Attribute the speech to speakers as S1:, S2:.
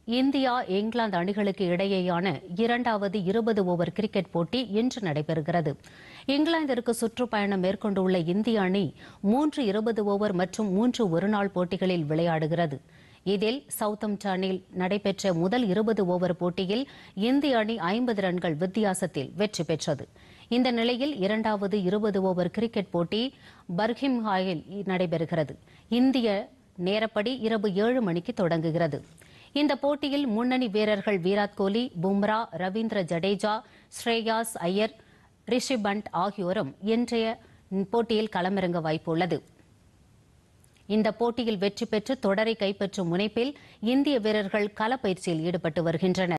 S1: India England அணிகளுக்கு இடையேயான இரண்டாவது இருபது ஓவர் கிரிக்கெட் போட்டி இன்று நடைபெறுகிறது இங்கிலாந்திற்கு சுற்றுப்பயணம் மேற்கொண்டுள்ள இந்திய அணி மூன்று இருபது ஓவர் மற்றும் மூன்று ஒருநாள் போட்டிகளில் விளையாடுகிறது இதில் சவுத்தம்டனில் நடைபெற்ற முதல் இருபது ஓவர் போட்டியில் இந்திய அணி ஐம்பது ரன்கள் வித்தியாசத்தில் வெற்றி பெற்றது இந்த நிலையில் இரண்டாவது இருபது ஓவர் கிரிக்கெட் போட்டி பர்கிம்ஹாயில் நடைபெறுகிறது இந்திய நேரப்படி இரவு ஏழு மணிக்கு தொடங்குகிறது இந்த போட்டியில் முன்னணி வீரர்கள் விராட் கோலி பும்ரா ரவீந்திர ஜடேஜா ஸ்ரேயாஸ் ஐயர் ரிஷி பண்ட் ஆகியோரும் இன்றைய போட்டியில் களமிறங்க வாய்ப்புள்ளது இந்த போட்டியில் வெற்றி பெற்று தொடரை கைப்பற்றும் முனைப்பில் இந்திய வீரர்கள் களப்பயிற்சியில் ஈடுபட்டு வருகின்றனர்